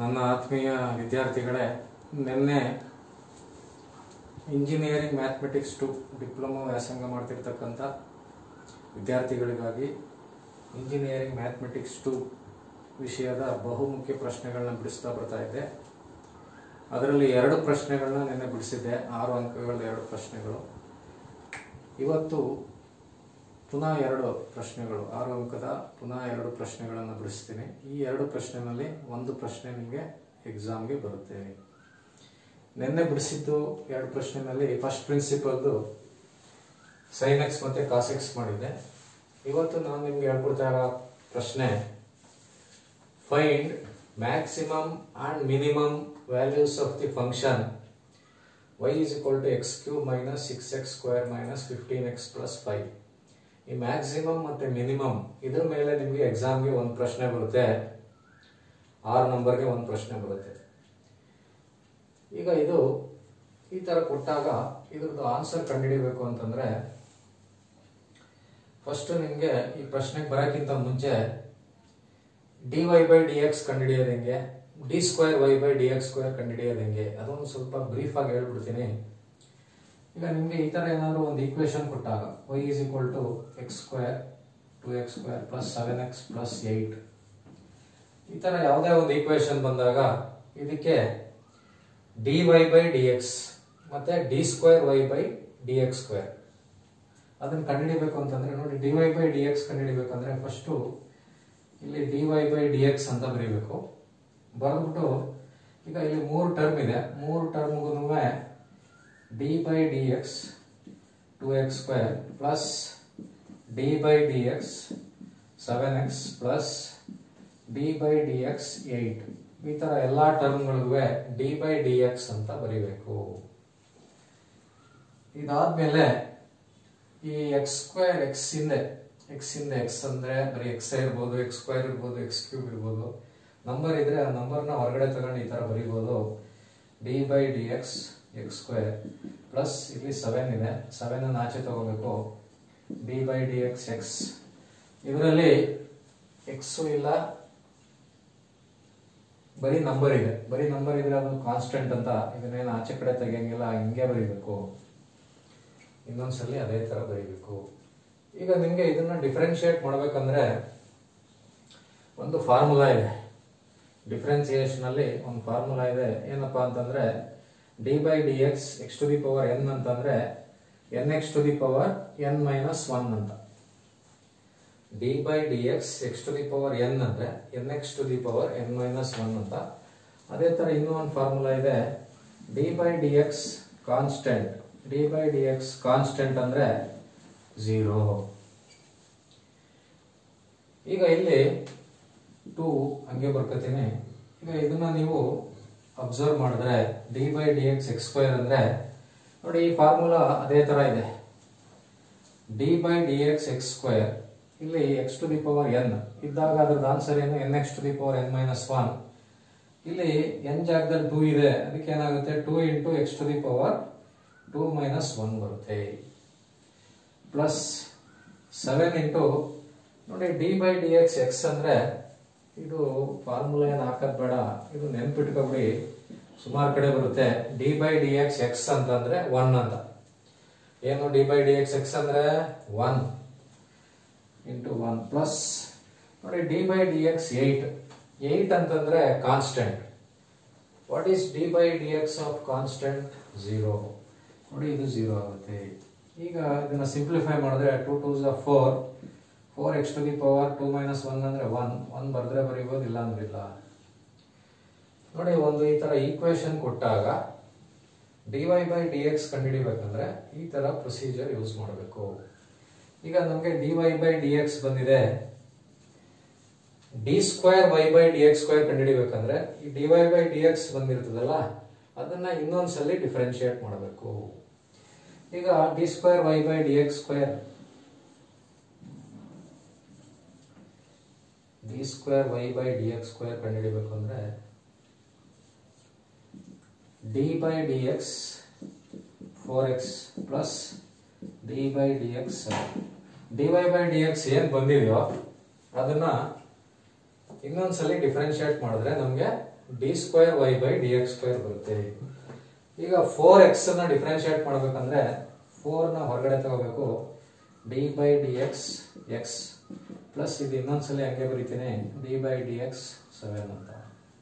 ನನ್ನ ಆತ್ಮೀಯ ವಿದ್ಯಾರ್ಥಿಗಳೇ ನಿನ್ನೆ ಇಂಜಿನಿಯರಿಂಗ್ ಮ್ಯಾಥಮೆಟಿಕ್ಸ್ ಟು ಡಿಪ್ಲೊಮಾ ವ್ಯಾಸಂಗ ಮಾಡ್ತಿರ್ತಕ್ಕಂಥ ವಿದ್ಯಾರ್ಥಿಗಳಿಗಾಗಿ ಇಂಜಿನಿಯರಿಂಗ್ ಮ್ಯಾಥಮೆಟಿಕ್ಸ್ ಟು ವಿಷಯದ ಬಹುಮುಖ್ಯ ಪ್ರಶ್ನೆಗಳನ್ನ ಬಿಡಿಸ್ತಾ ಬರ್ತಾ ಇದ್ದೆ ಅದರಲ್ಲಿ ಎರಡು ಪ್ರಶ್ನೆಗಳನ್ನ ನಿನ್ನೆ ಬಿಡಿಸಿದ್ದೆ ಆರು ಅಂಕಗಳ ಎರಡು ಪ್ರಶ್ನೆಗಳು ಇವತ್ತು ಪುನಃ ಎರಡು ಪ್ರಶ್ನೆಗಳು ಆರು ಅಂಕದ ಪುನಃ ಎರಡು ಪ್ರಶ್ನೆಗಳನ್ನು ಬಿಡಿಸ್ತೀನಿ ಈ ಎರಡು ಪ್ರಶ್ನೆನಲ್ಲಿ ಒಂದು ಪ್ರಶ್ನೆ ನಿಮಗೆ ಎಕ್ಸಾಮ್ಗೆ ಬರುತ್ತೆ ನಿನ್ನೆ ಬಿಡಿಸಿದ್ದು ಎರಡು ಪ್ರಶ್ನೆನಲ್ಲಿ ಫಸ್ಟ್ ಪ್ರಿನ್ಸಿಪಲ್ದು ಸೈನ್ ಎಕ್ಸ್ ಮತ್ತೆ ಕಾಸ್ ಎಕ್ಸ್ ಮಾಡಿದ್ದೆ ಇವತ್ತು ನಾನು ನಿಮ್ಗೆ ಹೇಳ್ಕೊಡ್ತಾ ಇರೋ ಪ್ರಶ್ನೆ find maximum and minimum values of the function y is equal to x cube minus 6x square minus 15x plus 5 ಈ ಮ್ಯಾಕ್ಸಿಮಮ್ ಮತ್ತೆ ಮಿನಿಮಮ್ ಇದ್ರ ಮೇಲೆ ನಿಮಗೆ ಎಕ್ಸಾಮ್ಗೆ ಒಂದು ಪ್ರಶ್ನೆ ಬರುತ್ತೆ ಆರು ನಂಬರ್ಗೆ ಒಂದು ಪ್ರಶ್ನೆ ಬರುತ್ತೆ ಈಗ ಇದು ಈ ತರ ಕೊಟ್ಟಾಗ ಇದ್ರದ್ದು ಆನ್ಸರ್ ಕಂಡುಹಿಡಿಬೇಕು ಅಂತಂದ್ರೆ ಫಸ್ಟ್ ನಿಮಗೆ ಈ ಪ್ರಶ್ನೆಗೆ ಬರೋಕ್ಕಿಂತ ಮುಂಚೆ d y by d x ಕಂಡುಹಿಡಿಯೋದು ಹೆಂಗೆ d square y by d x square ಕಂಡುಹಿಡಿಯೋದು ಹೆಂಗೆ ಅದೊಂದು ಸ್ವಲ್ಪ ಬ್ರೀಫ್ ಆಗಿ ಹೇಳ್ಬಿಡ್ತೀನಿ ಈಗ ನಿಮಗೆ ಈ ತರ ಏನಾದ್ರು ಒಂದು ಈಕ್ವೇಶನ್ ಕೊಟ್ಟಾಗ y is equal to x square two x square plus seven x plus eight ಈ ತರ ಯಾವುದೇ ಒಂದು ಈಕ್ವೇಶನ್ ಬಂದಾಗ ಇದಕ್ಕೆ d y by d x ಮತ್ತೆ d square y by d x square ಅದನ್ನ ಕಂಡುಹಿಡಿಬೇಕು ಅಂತಂದ್ರೆ ನೋಡಿ d y by d x ಕಂಡುಹಿಡಿಬೇಕಂದ್ರೆ ಫಸ್ಟು ಇಲ್ಲಿ d y by d x ಅಂತ ಬರೀಬೇಕು ಬರೆದ್ಬಿಟ್ಟು ಈಗ ಇಲ್ಲಿ ಮೂರು ಟರ್ಮ್ ಇದೆ ಮೂರು ಟರ್ಮ್ಗೂ d by d x to x square plus d by d x seven x plus d by d x eight ಈ ತರ ಎಲ್ಲಾ ಟರ್ಮ್ಗಳಿಗೂ ಡಿ ಬೈ ಡಿ ಎಕ್ಸ್ ಅಂತ ಬರೀಬೇಕು ಇದಾದ್ಮೇಲೆ ಈ ಎಕ್ಸ್ ಸ್ಕ್ವೇರ್ ಎಕ್ಸ್ ಹಿಂದೆ ಎಕ್ಸ್ ಹಿಂದೆ ಎಕ್ಸ್ ಅಂದ್ರೆ ಬರೀ ಎಕ್ಸ್ ಇರ್ಬೋದು ಎಕ್ಸ್ ಸ್ಕ್ವೇರ್ ಇರ್ಬೋದು ಎಕ್ಸ್ ಕ್ಯೂಬ್ ಇರ್ಬೋದು ನಂಬರ್ ಇದ್ರೆ ಆ ನಂಬರ್ನ ಹೊರಗಡೆ ತಗೊಂಡು ಈ ತರ ಬರೀಬಹುದು d by d x x square plus ಇಲ್ಲಿ ಸೆವೆನ್ ಇದೆ ಸೆವೆನ್ ಅನ್ನು ಆಚೆ ತಗೋಬೇಕು d by d x x ಇದರಲ್ಲಿ ಎಕ್ಸ್ ಇಲ್ಲ ಬರೀ ನಂಬರ್ ಇದೆ ಬರೀ ನಂಬರ್ ಇದ್ರೆ ಅದು ಕಾನ್ಸ್ಟೆಂಟ್ ಅಂತ ಇದನ್ನೇನು ಆಚೆ ಕಡೆ ತೆಗಿಯಂಗಿಲ್ಲ ಹಿಂಗೆ ಬರೀಬೇಕು ಇನ್ನೊಂದ್ಸಲಿ ಅದೇ ತರ ಬರೀಬೇಕು ಈಗ ನಿಮ್ಗೆ ಇದನ್ನ ಡಿಫ್ರೆನ್ಶಿಯೇಟ್ ಮಾಡ್ಬೇಕಂದ್ರೆ ಒಂದು ಫಾರ್ಮುಲಾ ಇದೆ ಡಿಫ್ರೆನ್ಸಿಯೇಷನ್ ಅಲ್ಲಿ ಒಂದು ಫಾರ್ಮುಲಾ ಇದೆ ಏನಪ್ಪಾ ಅಂತಂದ್ರೆ d by d x x to the power n ಅಂತಂದ್ರೆ n x to the power n minus one ಅಂತ d by d x x to the power n ಅಂದ್ರೆ n x to the power n minus one ಅಂತ ಅದೇ ತರ ಇನ್ನೂ ಒಂದು formula ಇದೆ d by d x constant d by d x constant ಅಂದ್ರೆ zero ಈಗ ಇಲ್ಲಿ ಟೂ ಹಂಗೆ ಬರ್ಕೋತೀನಿ ಈಗ ಇದನ್ನ ನೀವು ಅಬ್ಸರ್ವ್ ಮಾಡಿದ್ರೆ d by d x x square ಅಂದ್ರೆ ನೋಡಿ ಈ ಫಾರ್ಮುಲಾ ಅದೇ ತರ ಇದೆ d by d x x square ಇಲ್ಲಿ x to the power n ಇದ್ದಾಗ ಅದ್ರದ್ದು ಆನ್ಸರ್ ಏನು n x to the power n minus one ಇಲ್ಲಿ ಎನ್ ಜಾಗದಲ್ಲಿ ಟೂ ಇದೆ ಅದಕ್ಕೆ ಏನಾಗುತ್ತೆ two into x to the power two minus one ಬರುತ್ತೆ ಪ್ಲಸ್ ಸೆವೆನ್ ಇಂಟು ನೋಡಿ d by d x x ಅಂದ್ರೆ ಇದು ಫಾರ್ಮುಲಾ ಏನು ಹಾಕೋದ್ ಬೇಡ ಇದು ನೆನ್ಪಿಟ್ಕೊಬಿಡಿ ಸುಮಾರು ಕಡೆ ಬರುತ್ತೆ d by d x x ಅಂತಂದ್ರೆ ಒನ್ ಅಂತ ಏನು d by d x x ಅಂದ್ರೆ ಒನ್ ಇಂಟು ಒನ್ ಪ್ಲಸ್ ನೋಡಿ d by d x eight eight ಅಂತಂದ್ರೆ constant what is d by d x of constant zero ನೋಡಿ ಇದು zero ಆಗುತ್ತೆ ಈಗ ಇದನ್ನ ಸಿಂಪ್ಲಿಫೈ ಮಾಡಿದ್ರೆ ಟೂ ಟೂ ಝ four four x to the power two minus one ಅಂದ್ರೆ ಒನ್ ಒನ್ ಬರೆದ್ರೆ ಬರೀಬೋದು ಇಲ್ಲ ಅಂದ್ರೆ ಇಲ್ಲ ನೋಡಿ ಒಂದು ಈ ತರ ಈಕ್ವೇಶನ್ ಕೊಟ್ಟಾಗ d y by d x ಕಂಡುಹಿಡಿಬೇಕಂದ್ರೆ ಈ ತರ ಪ್ರೊಸೀಜರ್ ಯೂಸ್ ಮಾಡಬೇಕು ಈಗ ನಮಗೆ d y by d x ಬಂದಿದೆ d square y by d x square ಕಂಡುಹಿಡಿಬೇಕಂದ್ರೆ ಈ d y by d x ಬಂದಿರ್ತದಲ್ಲ ಅದನ್ನ ಇನ್ನೊಂದ್ಸಲಿ ಡಿಫ್ರೆನ್ಶಿಯೇಟ್ ಮಾಡಬೇಕು ಈಗ d square y by d x square d square y by d x square ಕಂಡುಹಿಡಿಬೇಕು ಅಂದ್ರೆ d by d x four x plus d by d x D y by d x ಏನ್ ಬಂದಿದೆಯೋ ಅದನ್ನ ಇನ್ನೊಂದ್ಸಲಿ differentiate ಮಾಡಿದ್ರೆ ನಮಗೆ d square y by d x square ಬರುತ್ತೆ ಈಗ ಫೋರ್ ಎಕ್ಸ್ ನ ಡಿಫ್ರೆನ್ಶಿಯೇಟ್ ಮಾಡ್ಬೇಕಂದ್ರೆ ಫೋರ್ ನ ಹೊರಗಡೆ ತಗೋಬೇಕು d by d x x plus ಇದು ಇನ್ನೊಂದ್ಸಲ ಹಂಗೆ ಬರೀತೀನಿ d by d x seven ಅಂತ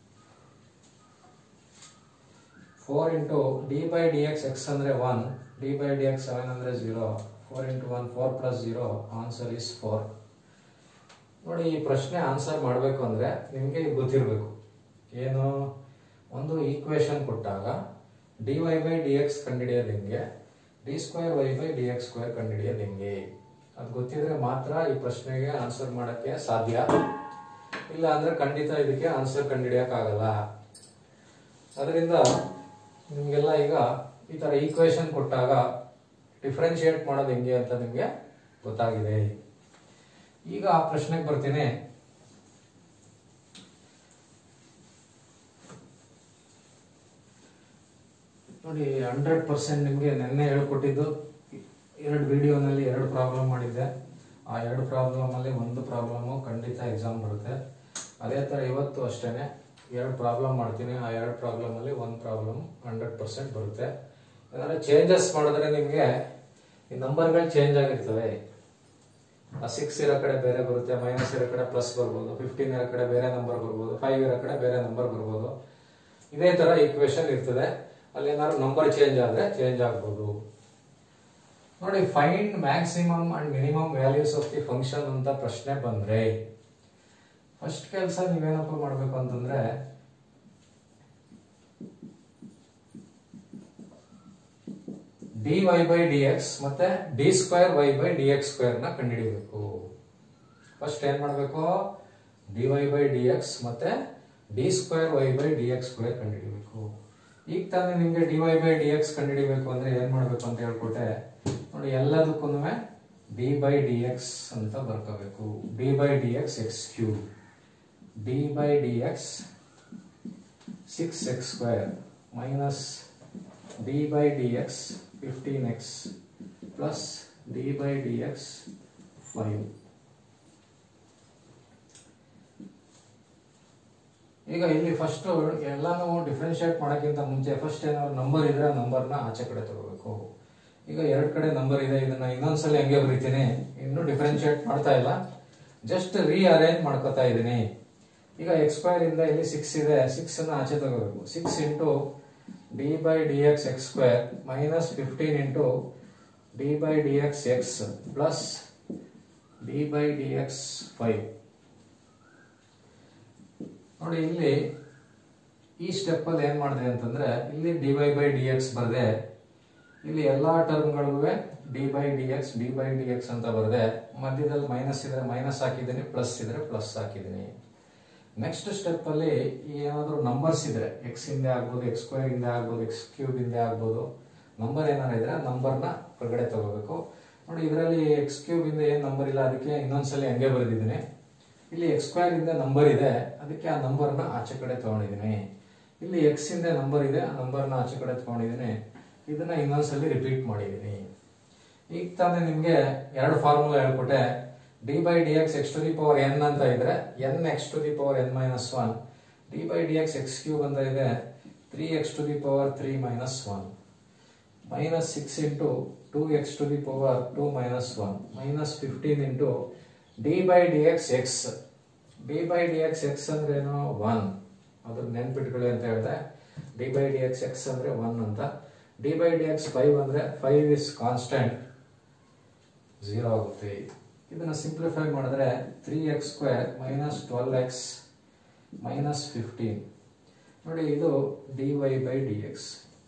four into d by d x x ಅಂದ್ರೆ one d by d x seven ಅಂದ್ರೆ zero four into one four plus zero answer is four ನೋಡಿ ಈ ಪ್ರಶ್ನೆ ಆನ್ಸರ್ ಮಾಡಬೇಕು ಅಂದ್ರೆ ನಿಮಗೆ ಗೊತ್ತಿರಬೇಕು ಏನು ಒಂದು ಈಕ್ವೇಶನ್ ಕೊಟ್ಟಾಗ d y by d x ಕಂಡುಹಿಡಿಯೋದು ಹೆಂಗೆ d square y by d x square ಕಂಡುಹಿಡಿಯೋದು ಹೆಂಗೆ ಅದು ಗೊತ್ತಿದ್ರೆ ಮಾತ್ರ ಈ ಪ್ರಶ್ನೆಗೆ ಆನ್ಸರ್ ಮಾಡೋಕ್ಕೆ ಸಾಧ್ಯ ಇಲ್ಲ ಅಂದ್ರೆ ಖಂಡಿತ ಇದಕ್ಕೆ ಆನ್ಸರ್ ಕಂಡುಹಿಡಿಯೋಕ್ಕಾಗಲ್ಲ ಅದರಿಂದ ನಿಮಗೆಲ್ಲ ಈಗ ಈ ತರ ಈಕ್ವೇಶನ್ ಕೊಟ್ಟಾಗ ಡಿಫ್ರೆನ್ಶಿಯೇಟ್ ಮಾಡೋದು ಹೆಂಗೆ ಅಂತ ನಿಮಗೆ ಗೊತ್ತಾಗಿದೆ ಈಗ ಆ ಪ್ರಶ್ನೆಗೆ ಬರ್ತೀನಿ ನೋಡಿ ಹಂಡ್ರೆಡ್ ಪರ್ಸೆಂಟ್ ನಿಮಗೆ ನಿನ್ನೆ ಹೇಳ್ಕೊಟ್ಟಿದ್ದು ಎರಡು ವಿಡಿಯೋನಲ್ಲಿ ಎರಡು ಪ್ರಾಬ್ಲಮ್ ಮಾಡಿದ್ದೆ ಆ ಎರಡು ಪ್ರಾಬ್ಲಮ್ ಅಲ್ಲಿ ಒಂದು ಪ್ರಾಬ್ಲಮ್ ಖಂಡಿತ ಎಕ್ಸಾಮ್ ಬರುತ್ತೆ ಅದೇ ತರ ಇವತ್ತು ಅಷ್ಟೇನೆ ಎರಡು ಪ್ರಾಬ್ಲಮ್ ಮಾಡ್ತೀನಿ ಆ ಎರಡು ಪ್ರಾಬ್ಲಮ್ ಅಲ್ಲಿ ಒಂದು ಪ್ರಾಬ್ಲಮ್ ಹಂಡ್ರೆಡ್ ಪರ್ಸೆಂಟ್ ಬರುತ್ತೆ ಏನಾದ್ರೆ ಚೇಂಜಸ್ ಮಾಡಿದ್ರೆ ನಿಮಗೆ ಈ ನಂಬರ್ಗಳು ಚೇಂಜ್ ಆಗಿರ್ತವೆ ಆ ಸಿಕ್ಸ್ ಇರೋ ಕಡೆ ಬೇರೆ ಬರುತ್ತೆ ಮೈನಸ್ ಇರೋ ಕಡೆ ಪ್ಲಸ್ ಬರ್ಬೋದು ಫಿಫ್ಟೀನ್ ಇರೋ ಕಡೆ ಬೇರೆ ನಂಬರ್ ಬರ್ಬೋದು ಫೈವ್ ಇರೋ ಕಡೆ ಬೇರೆ ನಂಬರ್ ಬರ್ಬೋದು ಇದೇ ತರ ಈಕ್ವೇಶನ್ ಇರ್ತದೆ ಅಲ್ಲಿ ಏನಾದ್ರು ನಂಬರ್ ಚೇಂಜ್ ಆದ್ರೆ ಚೇಂಜ್ ಆಗ್ಬೋದು ನೋಡಿ find maximum and minimum values of the function ಅಂತ ಪ್ರಶ್ನೆ ಬಂದ್ರೆ ಫಸ್ಟ್ ಕೆಲಸ ನೀವೇನಪ್ಪ ಮಾಡ್ಬೇಕು ಅಂತಂದ್ರೆ d y by d x ಮತ್ತೆ d square y by d x square ನ ಕಂಡುಹಿಡಿಬೇಕು ಫಸ್ಟ್ ಏನ್ ಮಾಡ್ಬೇಕು d y by d x ಮತ್ತೆ d square y by d x square ಕಂಡುಹಿಡಿಬೇಕು ಈಗ ತಾನೇ ನಿಮ್ಗೆ d y by d x ಕಂಡುಹಿಡಿಬೇಕು ಅಂದ್ರೆ ಏನ್ ಮಾಡ್ಬೇಕು ಅಂತ ಹೇಳ್ಕೊಟ್ಟೆ ನೋಡಿ ಎಲ್ಲದಕ್ಕೂ ಡಿ ಬೈ ಡಿ ಎಕ್ಸ್ ಅಂತ ಬರ್ಕೋಬೇಕು d by d x x cube d by d x six x square minus d by d x fifteen x plus d by d x five ಈಗ ಇಲ್ಲಿ ಫಸ್ಟ್ ಎಲ್ಲಾನು differentiate ಮಾಡೋಕ್ಕಿಂತ ಮುಂಚೆ first ಏನಾದ್ರು number ಇದ್ರೆ ಆ ನಂಬರ್ನ ಆಚೆ ಕಡೆ ತಗೋಬೇಕು ಈಗ ಎರಡ್ ಕಡೆ ನಂಬರ್ ಇದೆ ಇದನ್ನ ಇನ್ನೊಂದ್ಸಲ ಹೆಂಗೆ ಬರೀತೀನಿ ಇನ್ನು ಡಿಫ್ರೆನ್ಶಿಯೇಟ್ ಮಾಡ್ತಾ ಇಲ್ಲ ಜಸ್ಟ್ ರೀ ಅರೇಂಜ್ ಮಾಡ್ಕೋತಾ ಇದ್ದೀನಿ ಈಗ ಎಕ್ಸ್ ಸ್ಕ್ವೇರ್ ಇಂದ ಇಲ್ಲಿ ಸಿಕ್ಸ್ ಇದೆ ಸಿಕ್ಸ್ ಅನ್ನ ಆಚೆ ತಗೋಬೇಕು six into d by d x x square minus fifteen into d by d x x plus d by d x five ನೋಡಿ ಇಲ್ಲಿ ಈ ಸ್ಟೆಪ್ ಅಲ್ಲಿ ಏನ್ ಮಾಡಿದೆ ಅಂತಂದ್ರೆ ಇಲ್ಲಿ d y by d x ಬರ್ದೆ ಇಲ್ಲಿ ಎಲ್ಲಾ ಟರ್ಮ್ಗಳಿಗೂ d by d x d by d x ಅಂತ ಬರ್ದೆ ಮಧ್ಯದಲ್ಲಿ ಮೈನಸ್ ಇದ್ರೆ ಮೈನಸ್ ಹಾಕಿದ್ದೀನಿ ಪ್ಲಸ್ ಇದ್ರೆ ಪ್ಲಸ್ ಹಾಕಿದ್ದೀನಿ ನೆಕ್ಸ್ಟ್ ಸ್ಟೆಪ್ ಅಲ್ಲಿ ಏನಾದ್ರು ನಂಬರ್ಸ್ ಇದ್ರೆ ಎಕ್ಸ್ ಹಿಂದೆ ಆಗ್ಬೋದು ಎಕ್ಸ್ ಸ್ಕ್ವೇರ್ ಹಿಂದೆ ಆಗ್ಬೋದು ಎಕ್ಸ್ ಕ್ಯೂಬ್ ಹಿಂದೆ ಆಗ್ಬೋದು ನಂಬರ್ ಏನಾರ ಇದ್ರೆ ನಂಬರ್ನ ಹೊರಗಡೆ ತಗೋಬೇಕು ನೋಡಿ ಇದರಲ್ಲಿ ಎಕ್ಸ್ ಕ್ಯೂಬ್ ಇಂದ ಏನ್ ನಂಬರ್ ಇಲ್ಲ ಅದಕ್ಕೆ ಇನ್ನೊಂದ್ಸಲಿ ಹಂಗೆ ಬರೆದಿದ್ದೀನಿ ಇಲ್ಲಿ ಎಕ್ಸ್ ಸ್ಕ್ವೇರ್ ಇಂದ ನಂಬರ್ ಇದೆ ಅದಕ್ಕೆ ಆ ನಂಬರ್ನ ಆಚೆ ಕಡೆ ತಗೊಂಡಿದ್ದೀನಿ ಇಲ್ಲಿ ಎಕ್ಸ್ ಇಂದ ನಂಬರ್ ಇದೆ ಆ ನಂಬರ್ನ ಆಚೆ ಕಡೆ ತಗೊಂಡಿದ್ದೀನಿ ಇದನ್ನ ಇನ್ನೊಂದ್ಸಲಿ ರಿಪೀಟ್ ಮಾಡಿದ್ದೀನಿ ಈಗ ತಾನೇ ನಿಮ್ಗೆ ಎರಡು ಫಾರ್ಮುಲಾ ಹೇಳ್ಕೊಟ್ಟೆ d by d x x to the power n ಅಂತ ಇದ್ರೆ n x to the power n minus one d by d x x cube ಅಂತ ಇದೆ three x to the power three minus one minus six into two x to the power two minus one minus fifteen into d by d x x d by d x x ಅಂದ್ರೆ ಏನು one ಅದ್ರ ನೆನ್ಪಿಟ್ಕೊಳ್ಳಿ ಅಂತ ಹೇಳಿದೆ d by d x x ಅಂದ್ರೆ one ಅಂತ d by d x five ಅಂದ್ರೆ five is constant zero ಆಗುತ್ತೆ ಇದನ್ನ ಸಿಂಪ್ಲಿಫೈ ಮಾಡಿದ್ರೆ three x square minus twelve x minus fifteen ನೋಡಿ ಇದು d y by d x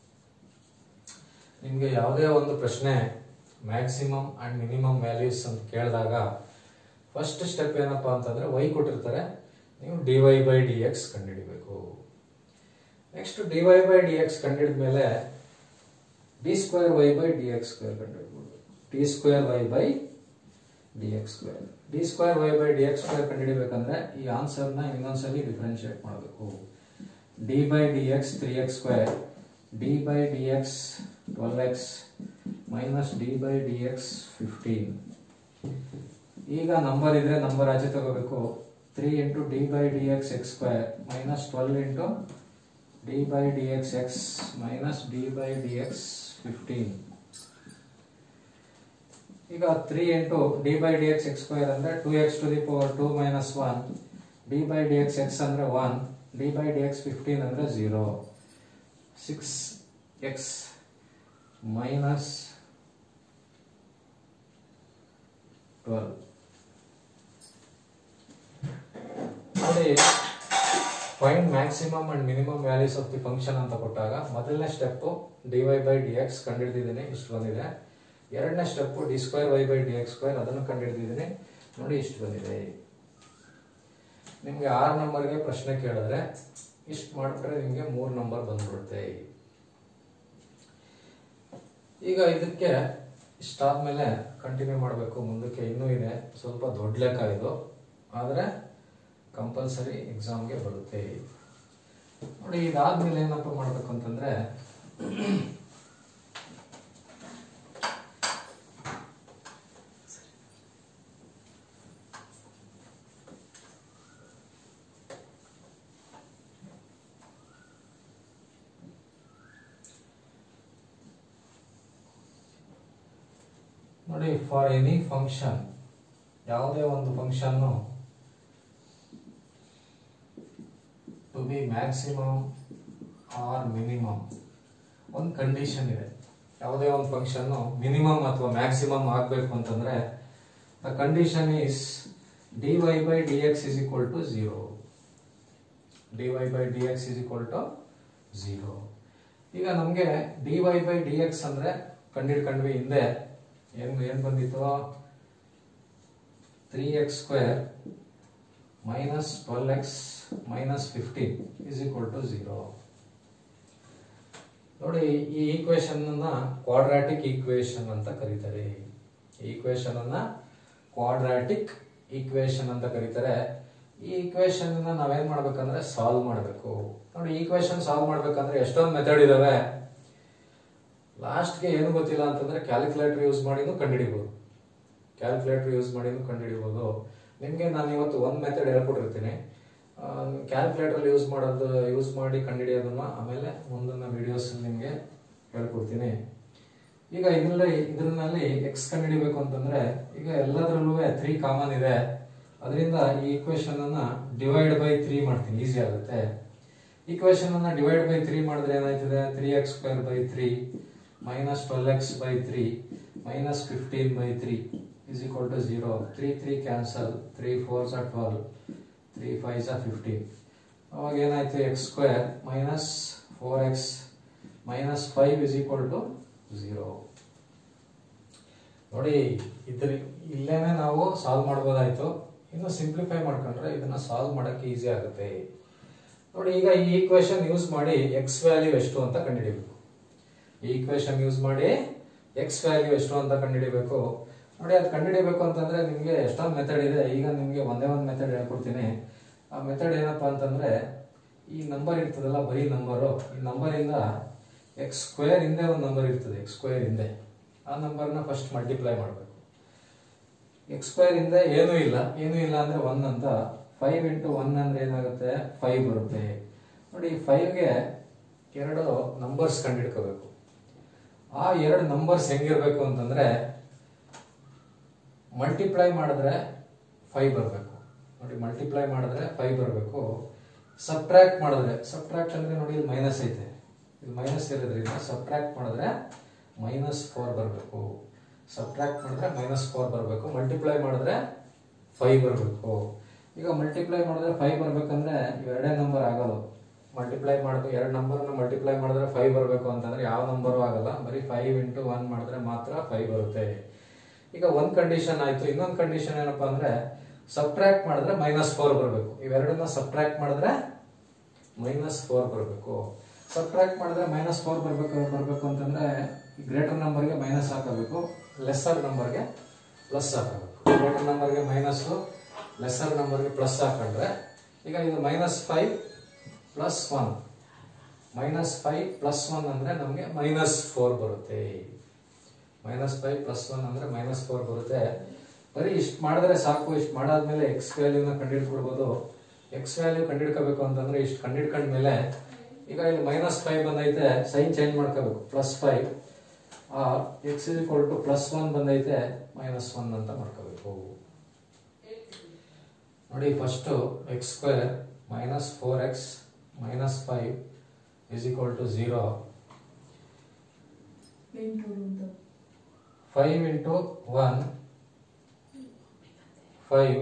ನಿಮಗೆ ಯಾವುದೇ ಒಂದು ಪ್ರಶ್ನೆ ಮ್ಯಾಕ್ಸಿಮಮ್ ಅಂಡ್ ಮಿನಿಮಮ್ ವ್ಯಾಲ್ಯೂಸ್ ಅಂತ ಕೇಳಿದಾಗ ಫಸ್ಟ್ ಸ್ಟೆಪ್ ಏನಪ್ಪಾ ಅಂತಂದ್ರೆ ವೈ ಕೊಟ್ಟಿರ್ತಾರೆ ನೀವು d y by d x ಕಂಡುಹಿಡಿಬೇಕು next d y by d x ಕಂಡುಹಿಡಿದ ಮೇಲೆ d square y by d x square ಕಂಡುಹಿಡ್ಬೋದು d square y by d x square d square y by d x square ಕಂಡುಹಿಡಿಬೇಕಂದ್ರೆ ಈ ಆನ್ಸರ್ನ ಇನ್ನೊಂದ್ಸಲಿ differentiate ಮಾಡಬೇಕು d by d x three x square d by d x twelve x minus d by d x fifteen ಈಗ number ಇದ್ರೆ number ಆಚೆ ತಗೋಬೇಕು three into d by d x x square minus twelve into d by d x x minus d by d x fifteen ಈಗ three into d by d x x square ಅಂದ್ರೆ two x to the power two minus one d by d x x ಅಂದ್ರೆ one d by d x fifteen ಅಂದ್ರೆ zero six x minus twelve ನೋಡಿ find maximum and minimum values of the function ಅಂತ ಕೊಟ್ಟಾಗ ಮೊದಲನೇ step d y by d x ಕಂಡುಹಿಡಿದಿದ್ದೀನಿ ಇಷ್ಟು ಬಂದಿದೆ ಎರಡನೇ step d square y by d x square ಅದನ್ನು ಕಂಡುಹಿಡಿದಿದ್ದೀನಿ ನೋಡಿ ಇಷ್ಟು ಬಂದಿದೆ ನಿಮಗೆ ಆರು ನಂಬರ್ಗೆ ಪ್ರಶ್ನೆ ಕೇಳಿದ್ರೆ ಇಷ್ಟು ಮಾಡಿಬಿಟ್ರೆ ನಿಮಗೆ ಮೂರು ನಂಬರ್ ಬಂದ್ಬಿಡುತ್ತೆ ಈಗ ಇದಕ್ಕೆ ಇಷ್ಟಾದ್ಮೇಲೆ ಕಂಟಿನ್ಯೂ ಮಾಡಬೇಕು ಮುಂದಕ್ಕೆ ಇನ್ನೂ ಇದೆ ಸ್ವಲ್ಪ ದೊಡ್ಡ ಲೆಕ್ಕ ಇದು ಆದರೆ ಕಂಪಲ್ಸರಿ ಎಕ್ಸಾಮ್ಗೆ ಬರುತ್ತೆ ನೋಡಿ ಇದಾದ್ಮೇಲೆ ಏನಪ್ಪ ಮಾಡಬೇಕು ಅಂತಂದ್ರೆ ನೋಡಿ ಫಾರ್ ಎನಿ ಫಂಕ್ಷನ್ ಯಾವುದೇ ಒಂದು function to be maximum or minimum ಒಂದು ಕಂಡೀಷನ್ ಇದೆ ಯಾವುದೇ ಒಂದು ಫಂಕ್ಷನ್ನು ಮಿನಿಮಮ್ ಅಥವಾ ಮ್ಯಾಕ್ಸಿಮಮ್ ಆಗಬೇಕು ಅಂತಂದ್ರೆ the condition is d y by d x is equal to zero d y by d x is equal to zero ಈಗ ನಮಗೆ d y by d x ಅಂದ್ರೆ ಕಂಡಿಡ್ಕೊಂಡ್ವಿ ಹಿಂದೆ ಏನ್ ಏನ್ ಬಂದಿತ್ತು three x square minus twelve x minus fifteen is equal to zero ನೋಡಿ ಈ ಈಕ್ವೇಶನ್ ಅನ್ನ ಕ್ವಾಡ್ರಾಟಿಕ್ ಈಕ್ವೇಶನ್ ಅಂತ ಕರೀತಾರೆ ಈ ಈಕ್ವೇಶನ್ ಅನ್ನ ಕ್ವಾಡ್ರಾಟಿಕ್ ಈಕ್ವೇಶನ್ ಅಂತ ಕರೀತಾರೆ ಈ ಈಕ್ವೇಶನ್ ಅನ್ನ ನಾವೇನ್ ಮಾಡ್ಬೇಕಂದ್ರೆ ಸಾಲ್ವ್ ಮಾಡಬೇಕು ನೋಡಿ ಈಕ್ವೇಶನ್ ಸಾಲ್ವ್ ಮಾಡ್ಬೇಕಂದ್ರೆ ಎಷ್ಟೊಂದು ಮೆಥಡ್ ಇದಾವೆ ಲಾಸ್ಟ್ಗೆ ಏನು ಗೊತ್ತಿಲ್ಲ ಅಂತಂದ್ರೆ ಕ್ಯಾಲ್ಕುಲೇಟರ್ ಯೂಸ್ ಮಾಡಿನೂ ಕಂಡುಹಿಡಿಬಹುದು ಕ್ಯಾಲ್ಕುಲೇಟರ್ ಯೂಸ್ ಮಾಡಿನೂ ಕಂಡುಹಿಡಿಬಹುದು ನಿಮಗೆ ನಾನು ಇವತ್ತು ಒಂದು ಮೆಥಡ್ ಹೇಳ್ಕೊಟ್ಟಿರ್ತೀನಿ ಕ್ಯಾಲ್ಕುಲೇಟರ್ ಯೂಸ್ ಮಾಡೋದು ಯೂಸ್ ಮಾಡಿ ಕಂಡುಹಿಡಿಯೋದನ್ನ ಆಮೇಲೆ ಮುಂದಿನ ವಿಡಿಯೋಸ್ ನಿಮಗೆ ಹೇಳ್ಕೊಡ್ತೀನಿ ಈಗ ಇದರಲ್ಲಿ ಇದರಲ್ಲಿ ಎಕ್ಸ್ ಕಂಡುಹಿಡಿಬೇಕು ಅಂತಂದ್ರೆ ಈಗ ಎಲ್ಲದರಲ್ಲೂ ತ್ರೀ ಕಾಮನ್ ಇದೆ ಅದರಿಂದ ಈ ಈಕ್ವೇಶನ್ ಅನ್ನ ಡಿವೈಡ್ ಬೈ ತ್ರೀ ಮಾಡ್ತೀನಿ ಈಸಿ ಆಗುತ್ತೆ ಈಕ್ವೇಶನ್ ಅನ್ನ ಡಿವೈಡ್ ಬೈ ತ್ರೀ ಮಾಡಿದ್ರೆ ಏನಾಯ್ತದೆ three x square by three minus twelve x by three minus fifteen by three is equal to zero three three cancel three fours are twelve three fives are fifteen ಅವಾಗ ಏನಾಯ್ತು x square minus four x minus five is equal to zero ನೋಡಿ ಇದ್ರ ಇಲ್ಲೇನೆ ನಾವು solve ಮಾಡ್ಬೋದಾಯ್ತು ಇನ್ನು simplify ಮಾಡ್ಕೊಂಡ್ರೆ ಇದನ್ನ solve ಮಾಡಕ್ಕೆ easy ಆಗುತ್ತೆ ನೋಡಿ ಈಗ ಈ ಈಕ್ವೇಶನ್ ಯೂಸ್ ಮಾಡಿ ಎಕ್ಸ್ ವ್ಯಾಲ್ಯೂ ಎಷ್ಟು ಅಂತ ಕಂಡುಹಿಡಿಬೇಕು ಈ ಈಕ್ವೇಶನ್ ಯೂಸ್ ಮಾಡಿ ಎಕ್ಸ್ ವ್ಯಾಲ್ಯೂ ಎಷ್ಟು ಅಂತ ಕಂಡುಹಿಡಿಬೇಕು ನೋಡಿ ಅದು ಕಂಡುಹಿಡಿಬೇಕು ಅಂತಂದ್ರೆ ನಿಮಗೆ ಎಷ್ಟೊಂದು ಮೆಥಡ್ ಇದೆ ಈಗ ನಿಮಗೆ ಒಂದೇ ಒಂದು ಮೆಥಡ್ ಹೇಳ್ಕೊಡ್ತೀನಿ ಆ ಮೆಥಡ್ ಏನಪ್ಪಾ ಅಂತಂದ್ರೆ ಈ ನಂಬರ್ ಇರ್ತದಲ್ಲ ಬರೀ ನಂಬರು ಈ ನಂಬರಿಂದ ಎಕ್ಸ್ ಸ್ಕ್ವೇರ್ ಹಿಂದೆ ಒಂದು ನಂಬರ್ ಇರ್ತದೆ ಎಕ್ಸ್ ಸ್ಕ್ವೇರ್ ಹಿಂದೆ ಆ ನಂಬರ್ನ ಫಸ್ಟ್ ಮಲ್ಟಿಪ್ಲೈ ಮಾಡಬೇಕು ಎಕ್ಸ್ ಸ್ಕ್ವೇರ್ ಹಿಂದೆ ಏನೂ ಇಲ್ಲ ಏನೂ ಇಲ್ಲ ಅಂದ್ರೆ ಒನ್ ಅಂತ ಫೈವ್ ಇಂಟು ಒನ್ ಅಂದ್ರೆ ಏನಾಗುತ್ತೆ ಫೈವ್ ಬರುತ್ತೆ ನೋಡಿ ಫೈವ್ಗೆ ಎರಡು ನಂಬರ್ಸ್ ಕಂಡಿಡ್ಕೋಬೇಕು ಆ ಎರಡು ನಂಬರ್ಸ್ ಹೆಂಗಿರ್ಬೇಕು ಅಂತಂದ್ರೆ ಮಲ್ಟಿಪ್ಲೈ ಮಾಡಿದ್ರೆ ಫೈವ್ ಬರಬೇಕು ನೋಡಿ ಮಲ್ಟಿಪ್ಲೈ ಮಾಡಿದ್ರೆ ಫೈವ್ ಬರಬೇಕು ಸಬ್ಟ್ರಾಕ್ಟ್ ಮಾಡಿದ್ರೆ ಸಬ್ಟ್ರಾಕ್ಟ್ ಅಂದ್ರೆ ನೋಡಿ ಇಲ್ಲಿ ಮೈನಸ್ ಐತೆ ಇದು ಮೈನಸ್ ಇರೋದ್ರಿಂದ ಸಬ್ಟ್ರಾಕ್ಟ್ ಮಾಡಿದ್ರೆ ಮೈನಸ್ ಫೋರ್ ಬರಬೇಕು ಸಬ್ಟ್ರಾಕ್ಟ್ ಮಾಡಿದ್ರೆ ಮೈನಸ್ ಫೋರ್ ಬರಬೇಕು ಮಲ್ಟಿಪ್ಲೈ ಮಾಡಿದ್ರೆ ಫೈವ್ ಬರಬೇಕು ಈಗ ಮಲ್ಟಿಪ್ಲೈ ಮಾಡಿದ್ರೆ ಫೈವ್ ಬರ್ಬೇಕಂದ್ರೆ ಇವೆರಡೇ ನಂಬರ್ ಆಗೋದು ಮಲ್ಟಿಪ್ಲೈ ಮಾಡೋದು ಎರಡು ನಂಬರ್ನ ಮಲ್ಟಿಪ್ಲೈ ಮಾಡಿದ್ರೆ ಫೈವ್ ಬರಬೇಕು ಅಂತಂದ್ರೆ ಯಾವ ನಂಬರು ಆಗಲ್ಲ ಬರೀ ಫೈವ್ ಇಂಟು ಒನ್ ಮಾಡಿದ್ರೆ ಮಾತ್ರ ಫೈವ್ ಬರುತ್ತೆ ಈಗ ಒಂದ್ ಕಂಡೀಷನ್ ಆಯ್ತು ಇನ್ನೊಂದು ಕಂಡೀಷನ್ ಏನಪ್ಪಾ ಅಂದ್ರೆ ಸಬ್ಟ್ರಾಕ್ಟ್ ಮಾಡಿದ್ರೆ ಮೈನಸ್ ಫೋರ್ ಬರಬೇಕು ಇವೆರಡನ್ನ ಸಬ್ಟ್ರಾಕ್ಟ್ ಮಾಡಿದ್ರೆ ಮೈನಸ್ ಫೋರ್ ಬರಬೇಕು ಸಬ್ಟ್ರಾಕ್ಟ್ ಮಾಡಿದ್ರೆ ಮೈನಸ್ ಫೋರ್ ಬರಬೇಕು ಬರಬೇಕು ಅಂತಂದ್ರೆ ಗ್ರೇಟರ್ ನಂಬರ್ಗೆ ಮೈನಸ್ ಹಾಕಬೇಕು ಲೆಸ್ಸರ್ ನಂಬರ್ಗೆ ಪ್ಲಸ್ ಹಾಕಬೇಕು ಗ್ರೇಟರ್ ನಂಬರ್ಗೆ ಮೈನಸ್ ಲೆಸ್ಸರ್ ನಂಬರ್ಗೆ ಪ್ಲಸ್ ಹಾಕೊಂಡ್ರೆ ಈಗ ಇದು minus five plus one minus five plus one ಅಂದ್ರೆ ನಮಗೆ ಮೈನಸ್ ಫೋರ್ ಬರುತ್ತೆ ಮೈನಸ್ ಫೈವ್ ಪ್ಲಸ್ ಒನ್ ಅಂದ್ರೆ ಮೈನಸ್ ಫೋರ್ ಬರುತ್ತೆ ಬರೀ ಇಷ್ಟು ಮಾಡಿದ್ರೆ ಸಾಕು ಇಷ್ಟು ಮಾಡಾದ್ಮೇಲೆ ಎಕ್ಸ್ ವ್ಯಾಲ್ಯೂನ ಕಂಡುಹಿಡ್ಕೊಡ್ಬೋದು ಎಕ್ಸ್ ವ್ಯಾಲ್ಯೂ ಕಂಡುಹಿಡ್ಕೋಬೇಕು ಅಂತಂದ್ರೆ ಇಷ್ಟು ಕಂಡುಹಿಡ್ಕೊಂಡ್ಮೇಲೆ ಈಗ ಇಲ್ಲಿ ಮೈನಸ್ ಫೈವ್ ಬಂದೈತೆ ಸೈನ್ ಚೇಂಜ್ ಮಾಡ್ಕೋಬೇಕು plus five x is equal to plus one ಬಂದೈತೆ ಮೈನಸ್ ಒನ್ ಅಂತ ಮಾಡ್ಕೋಬೇಕು ನೋಡಿ first x square minus four x minus five is equal to zero five into one five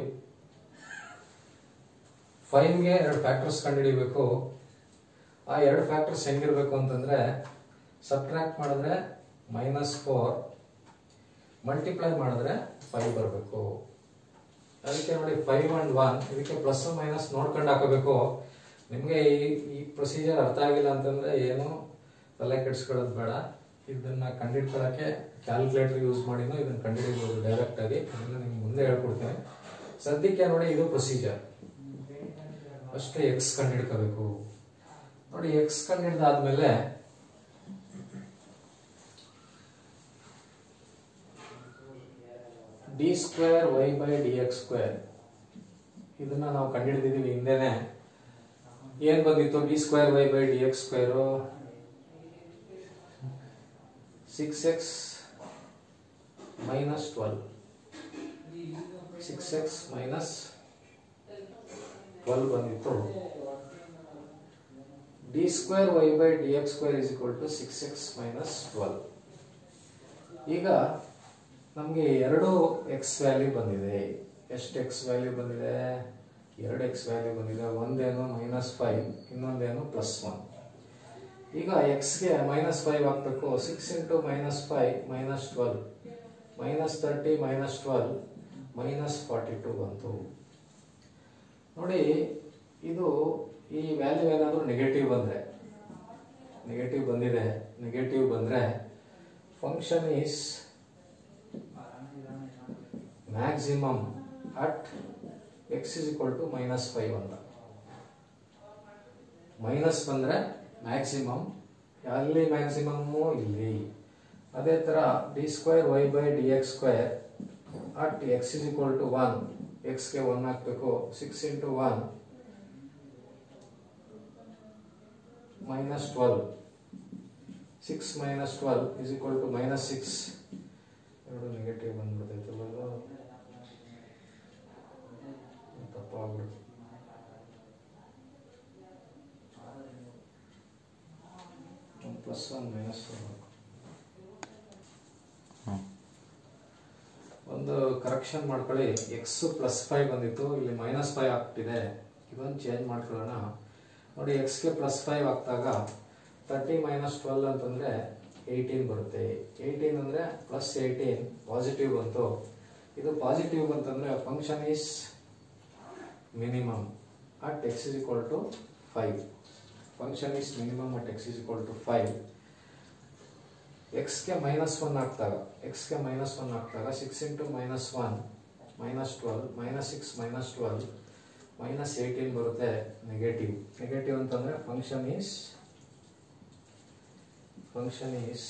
ಫೈವ್ಗೆ ಎರಡು ಫ್ಯಾಕ್ಟರ್ಸ್ ಕಂಡುಹಿಡಿಬೇಕು ಆ ಎರಡು ಫ್ಯಾಕ್ಟರ್ಸ್ ಹೆಂಗಿರ್ಬೇಕು ಅಂತಂದ್ರೆ ಸಬ್ಟ್ರಾಕ್ಟ್ ಮಾಡಿದ್ರೆ ಮೈನಸ್ ಫೋರ್ ಮಲ್ಟಿಪ್ಲೈ ಮಾಡಿದ್ರೆ ಫೈವ್ ಬರಬೇಕು ಅದಕ್ಕೆ ನೋಡಿ ಫೈವ್ ಅಂಡ್ ಒನ್ ಇದಕ್ಕೆ ಪ್ಲಸ್ ಮೈನಸ್ ನೋಡ್ಕೊಂಡು ಹಾಕೋಬೇಕು ನಿಮಗೆ ಈ ಈ ಪ್ರೊಸೀಜರ್ ಅರ್ಥ ಆಗಿಲ್ಲ ಅಂತಂದ್ರೆ ಏನು ತಲೆ ಕೆಡಿಸ್ಕೊಳ್ಳೋದು ಬೇಡ ಇದನ್ನ ಕಂಡಿಡ್ಕೊಳ್ಳೋಕ್ಕೆ ಕ್ಯಾಲ್ಕುಲೇಟರ್ ಯೂಸ್ ಮಾಡಿನೂ ಇದನ್ನ ಕಂಡುಹಿಡಿಬೋದು ಡೈರೆಕ್ಟ್ ಆಗಿ ಅದನ್ನ ನಿಮ್ಗೆ ಮುಂದೆ ಹೇಳ್ಕೊಡ್ತೀನಿ ಸದ್ಯಕ್ಕೆ ನೋಡಿ ಇದು ಪ್ರೊಸೀಜರ್ ಫಸ್ಟ್ ಎಕ್ಸ್ ಕಂಡುಹಿಡ್ಕೋಬೇಕು ನೋಡಿ ಎಕ್ಸ್ ಕಂಡುಹಿಡ್ದಾದ್ಮೇಲೆ d square y by d x square ಇದನ್ನ ನಾವು ಕಂಡುಹಿಡಿದಿದ್ದೀವಿ ಹಿಂದೆನೆ ಏನ್ ಬಂದಿತ್ತು d square y by d x square six x minus twelve six x minus twelve ಬಂದಿತ್ತು d square y by d x square is equal to six x minus twelve ಈಗ ನಮಗೆ ಎರಡು ಎಕ್ಸ್ ವ್ಯಾಲ್ಯೂ ಬಂದಿದೆ ಎಷ್ಟು X value ಬಂದಿದೆ ಎರಡು X value ಬಂದಿದೆ ಒಂದೇನು ಮೈನಸ್ ಫೈವ್ ಇನ್ನೊಂದೇನು ಪ್ಲಸ್ ಒನ್ ಈಗ ಎಕ್ಸ್ಗೆ ಮೈನಸ್ ಫೈವ್ ಹಾಕ್ಬೇಕು six into minus five minus twelve minus thirty minus twelve minus forty two ಬಂತು ನೋಡಿ ಇದು ಈ ವ್ಯಾಲ್ಯೂ ಏನಾದರೂ ನೆಗೆಟಿವ್ ಬಂದರೆ ನೆಗೆಟಿವ್ ಬಂದಿದೆ ನೆಗೆಟಿವ್ ಬಂದರೆ function is maximum at x is equal to minus five ಅಂತ ಮೈನಸ್ ಬಂದರೆ ಮ್ಯಾಕ್ಸಿಮಮ್ ಅಲ್ಲಿ ಮ್ಯಾಕ್ಸಿಮಮ್ಮು ಇಲ್ಲಿ ಅದೇ ಥರ d square y by d x square at x is equal to one ಎಕ್ಸ್ಗೆ ಒನ್ ಹಾಕಬೇಕು six into one minus twelve six minus twelve is equal to minus six ಎರಡು negative ಬಂದ್ಬಿಡ್ತೈತಲ್ಲ ಅದು ತಪ್ಪಾಗ್ಬಿಡ್ತು ಪ್ಲಸ್ ಒನ್ ಮೈನಸ್ ಒಂದು correction ಮಾಡ್ಕೊಳ್ಳಿ x plus five ಬಂದಿತ್ತು ಇಲ್ಲಿ ಮೈನಸ್ ಫೈವ್ ಆಗ್ತಿದೆ ಇದೊಂದು ಚೇಂಜ್ ಮಾಡ್ಕೊಳ್ಳೋಣ ನೋಡಿ ಎಕ್ಸ್ಗೆ ಪ್ಲಸ್ ಫೈವ್ ಆಗ್ತಾಗ ತರ್ಟಿ ಮೈನಸ್ ಟ್ವೆಲ್ ಅಂತಂದ್ರೆ ಏಯ್ಟೀನ್ ಬರುತ್ತೆ ಏಯ್ಟೀನ್ ಅಂದರೆ ಪ್ಲಸ್ ಏಯ್ಟೀನ್ ಪಾಸಿಟಿವ್ ಬಂತು ಇದು ಪಾಸಿಟಿವ್ ಬಂತಂದ್ರೆ function is minimum at x is equal to five function is minimum at x is equal to five ಎಕ್ಸ್ಗೆ ಮೈನಸ್ ಒನ್ ಹಾಕ್ದಾಗ ಎಕ್ಸ್ಗೆ ಮೈನಸ್ ಒನ್ ಹಾಕ್ದಾಗ six into minus one minus twelve minus six minus twelve minus eighteen ಬರುತ್ತೆ negative negative ಅಂತಂದ್ರೆ function is function is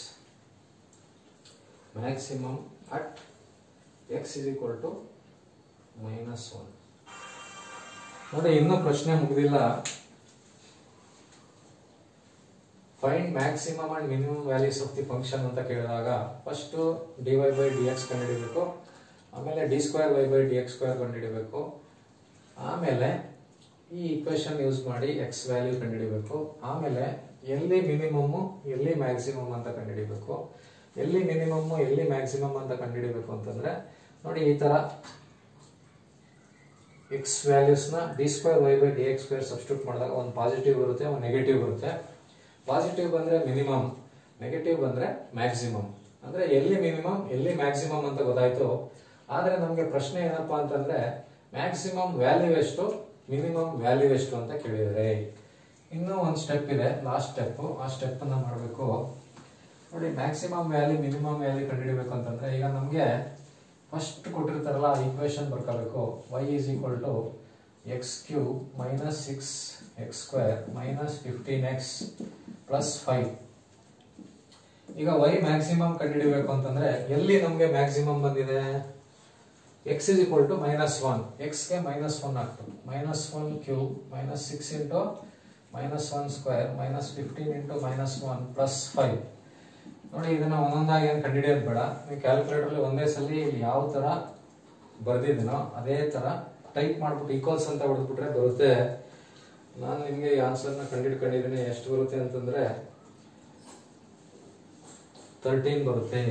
maximum at x is equal to minus one ನೋಡಿ ಇನ್ನೂ ಪ್ರಶ್ನೆ ಮುಗಿದಿಲ್ಲ find maximum and minimum values of the function ಅಂತ ಕೇಳಿದಾಗ first d y by d x ಕಂಡುಹಿಡಿಬೇಕು ಆಮೇಲೆ d square y by d x square ಕಂಡುಹಿಡಿಬೇಕು ಆಮೇಲೆ ಈ ಇಕ್ವೇಶನ್ ಯೂಸ್ ಮಾಡಿ ಎಕ್ಸ್ ವ್ಯಾಲ್ಯೂ ಕಂಡುಹಿಡಿಬೇಕು ಆಮೇಲೆ ಎಲ್ಲಿ ಮಿನಿಮಮ್ ಎಲ್ಲಿ ಮ್ಯಾಕ್ಸಿಮಮ್ ಅಂತ ಕಂಡುಹಿಡಿಬೇಕು ಎಲ್ಲಿ ಮಿನಿಮಮ್ ಎಲ್ಲಿ ಮ್ಯಾಕ್ಸಿಮಮ್ ಅಂತ ಕಂಡುಹಿಡಿಬೇಕು ಅಂತಂದ್ರೆ ನೋಡಿ ಈ ತರ ಎಕ್ಸ್ ವ್ಯಾಲ್ಯೂಸ್ನ d square y by d x square substitute ಮಾಡಿದಾಗ ಒಂದು ಪಾಸಿಟಿವ್ ಬರುತ್ತೆ ಒಂದು ನೆಗೆಟಿವ್ ಬರುತ್ತೆ ಪಾಸಿಟಿವ್ ಬಂದ್ರೆ ಮಿನಿಮಮ್ ನೆಗೆಟಿವ್ ಬಂದ್ರೆ ಮ್ಯಾಕ್ಸಿಮಮ್ ಅಂದ್ರೆ ಎಲ್ಲಿ ಮಿನಿಮಮ್ ಎಲ್ಲಿ ಮ್ಯಾಕ್ಸಿಮಮ್ ಅಂತ ಗೊತ್ತಾಯ್ತು ಆದ್ರೆ ನಮಗೆ ಪ್ರಶ್ನೆ ಏನಪ್ಪಾ ಅಂತಂದ್ರೆ ಮ್ಯಾಕ್ಸಿಮಮ್ ವ್ಯಾಲ್ಯೂ ಎಷ್ಟು ಮಿನಿಮಮ್ ವ್ಯಾಲ್ಯೂ ಎಷ್ಟು ಅಂತ ಕೇಳಿದರೆ ಇನ್ನೂ ಒಂದು ಸ್ಟೆಪ್ ಇದೆ ಲಾಸ್ಟ್ ಸ್ಟೆಪ್ ಆ ಸ್ಟೆಪ್ ಅನ್ನ ಮಾಡಬೇಕು ನೋಡಿ ಮ್ಯಾಕ್ಸಿಮಮ್ ವ್ಯಾಲ್ಯೂ ಮಿನಿಮಮ್ ವ್ಯಾಲ್ಯೂ ಕಂಡುಹಿಡಿಬೇಕು ಅಂತಂದ್ರೆ ಈಗ ನಮಗೆ ಫಸ್ಟ್ ಕೊಟ್ಟಿರ್ತಾರಲ್ಲ ಈಕ್ವೇಶನ್ ಬರ್ಕೋಬೇಕು y is equal to x cube minus six x square minus fifteen x plus five ಈಗ ವೈ ಮ್ಯಾಕ್ಸಿಮಮ್ ಕಂಡುಹಿಡಿಬೇಕು ಅಂತಂದ್ರೆ ಎಲ್ಲಿ ನಮಗೆ ಮ್ಯಾಕ್ಸಿಮಮ್ ಬಂದಿದೆ x is equal to minus one ಎಕ್ಸ್ಗೆ ಮೈನಸ್ ಒನ್ ಆಗ್ತದೆ minus one cube minus six into minus one square minus fifteen into minus one plus five ನೋಡಿ ಇದನ್ನ ಒಂದೊಂದಾಗಿ ಏನು ಕಂಡುಹಿಡಿಯೋದು ಬೇಡ ನೀವು ಕ್ಯಾಲ್ಕುಲೇಟರ್ಲಿ ಒಂದೇ ಸಲ ಇಲ್ಲಿ ಯಾವ ತರ ಬರ್ದಿದ್ದೀನೋ ಅದೇ ತರ ಟೈಪ್ ಮಾಡ್ಬಿಟ್ಟು ಈಕ್ವಲ್ಸ್ ಅಂತ ಹೊಡೆದ್ಬಿಟ್ರೆ ಬರುತ್ತೆ ನಾನು ನಿಮಗೆ ಈ ಆನ್ಸರ್ನ ಕಂಡಿಡ್ಕೊಂಡಿದ್ದೀನಿ ಎಷ್ಟು ಬರುತ್ತೆ ಅಂತಂದ್ರೆ ತರ್ಟೀನ್ ಬರುತ್ತೆ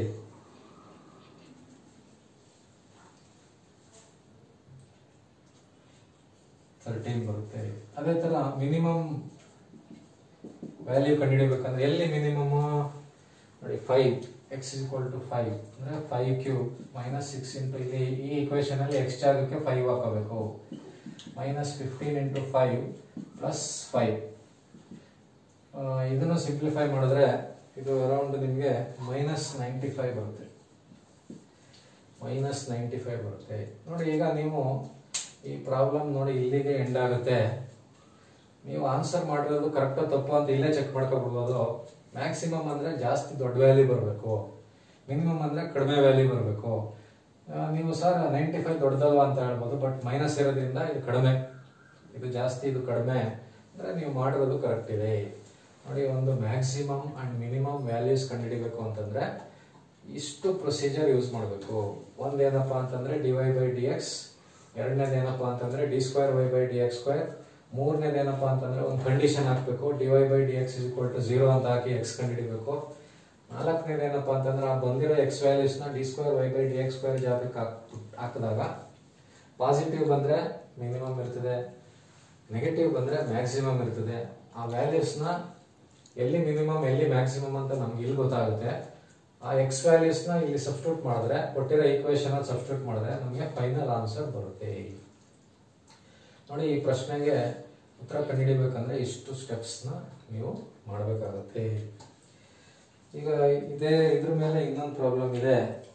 ತರ್ಟೀನ್ ಬರುತ್ತೆ ಅದೇ ತರ ಮಿನಿಮಮ್ ವ್ಯಾಲ್ಯೂ ಕಂಡುಹಿಡಿಬೇಕಂದ್ರೆ ಎಲ್ಲಿ ಮಿನಿಮಮ್ ನೋಡಿ five x equal to five ಅಂದ್ರೆ five cube minus six into ಇಲ್ಲಿ ಈ ಇಕ್ವೇಶನ್ ಅಲ್ಲಿ ಎಕ್ಸ್ ಜಾಗಕ್ಕೆ ಫೈವ್ ಹಾಕೋಬೇಕು minus fifteen into five plus five ಇದನ್ನು ಸಿಂಪ್ಲಿಫೈ ಮಾಡಿದ್ರೆ ಇದು ಅರೌಂಡ್ ನಿಮಗೆ ಮೈನಸ್ ನೈಂಟಿ ಫೈವ್ ಬರುತ್ತೆ ಮೈನಸ್ ನೈಂಟಿ ಫೈವ್ ಬರುತ್ತೆ ನೋಡಿ ಈಗ ನೀವು ಈ ಪ್ರಾಬ್ಲಮ್ ನೋಡಿ ಇಲ್ಲಿಗೆ ಎಂಡ್ ಆಗುತ್ತೆ ನೀವು ಆನ್ಸರ್ ಮಾಡಿರೋದು ಕರೆಕ್ಟ್ ತಪ್ಪು ಅಂತ ಇಲ್ಲೇ ಚೆಕ್ ಮಾಡ್ಕೊಬಿಡ್ಬೋದು ಮ್ಯಾಕ್ಸಿಮಮ್ ಅಂದ್ರೆ ಜಾಸ್ತಿ ದೊಡ್ಡ ವ್ಯಾಲ್ಯೂ ಬರಬೇಕು ಮಿನಿಮಮ್ ಅಂದ್ರೆ ಕಡಿಮೆ ವ್ಯಾಲ್ಯೂ ಬರಬೇಕು ನೀವು ಸರ್ ನೈಂಟಿ ಫೈವ್ ದೊಡ್ಡದಲ್ವಾ ಅಂತ ಹೇಳ್ಬೋದು ಬಟ್ ಮೈನಸ್ ಇರೋದ್ರಿಂದ ಇದು ಕಡಿಮೆ ಇದು ಜಾಸ್ತಿ ಇದು ಕಡಿಮೆ ಅಂದ್ರೆ ನೀವು ಮಾಡಿರೋದು ಕರೆಕ್ಟ್ ಇದೆ ನೋಡಿ ಒಂದು ಮ್ಯಾಕ್ಸಿಮಮ್ ಅಂಡ್ ಮಿನಿಮಮ್ ವ್ಯಾಲ್ಯೂಸ್ ಕಂಡುಹಿಡಿಬೇಕು ಅಂತಂದ್ರೆ ಇಷ್ಟು ಪ್ರೊಸೀಜರ್ ಯೂಸ್ ಮಾಡಬೇಕು ಒಂದೇನಪ್ಪ ಅಂತಂದ್ರೆ d y by d x ಎರಡನೇದು ಏನಪ್ಪಾ ಅಂತಂದ್ರೆ d square y by d x square ಮೂರನೇದು ಏನಪ್ಪಾ ಅಂತಂದ್ರೆ ಒಂದು ಕಂಡೀಷನ್ ಹಾಕ್ಬೇಕು d y by d x is equal to zero ಅಂತ ಹಾಕಿ ಎಕ್ಸ್ ಕಂಡುಹಿಡಿಬೇಕು ನಾಲ್ಕನೇದು ಏನಪ್ಪಾ ಅಂತಂದ್ರೆ ಆ ಬಂದಿರೋ ಎಕ್ಸ್ ವ್ಯಾಲ್ಯೂಸ್ ನ d square y by d x square ಜಾಗಕ್ಕೆ ಹಾಕಿದಾಗ ಪಾಸಿಟಿವ್ ಬಂದ್ರೆ ಮಿನಿಮಮ್ ಇರ್ತದೆ ನೆಗೆಟಿವ್ ಬಂದ್ರೆ ಮ್ಯಾಕ್ಸಿಮಮ್ ಇರ್ತದೆ ಆ ವ್ಯಾಲ್ಯೂಸ್ ನ ಎಲ್ಲಿ ಮಿನಿಮಮ್ ಎಲ್ಲಿ ಮ್ಯಾಕ್ಸಿಮಮ್ ಅಂತ ನಮ್ಗೆ ಇಲ್ಲಿ ಗೊತ್ತಾಗುತ್ತೆ ಆ ಎಕ್ಸ್ ವ್ಯಾಲ್ಯೂಸ್ ನ ಇಲ್ಲಿ ಸಬ್ಸ್ಟಿಟ್ಯೂಟ್ ಮಾಡಿದ್ರೆ ಕೊಟ್ಟಿರೋ ಈಕ್ವೇಶನ್ ಅಲ್ಲಿ ಸಬ್ಸ್ಟಿಟ್ಯೂಟ್ ಮಾಡಿದ್ರೆ ನಮಗೆ ಫೈನಲ್ ಆನ್ಸರ್ ಬರುತ್ತೆ ನೋಡಿ ಈ ಪ್ರಶ್ನೆಗೆ ಉತ್ತರ ಕಂಡುಹಿಡಿಬೇಕಂದ್ರೆ ಇಷ್ಟು ಸ್ಟೆಪ್ಸ್ ನ ನೀವು ಮಾಡಬೇಕಾಗುತ್ತೆ ಈಗ ಇದೇ ಇದ್ರ ಮೇಲೆ ಇನ್ನೊಂದು ಪ್ರಾಬ್ಲಮ್ ಇದೆ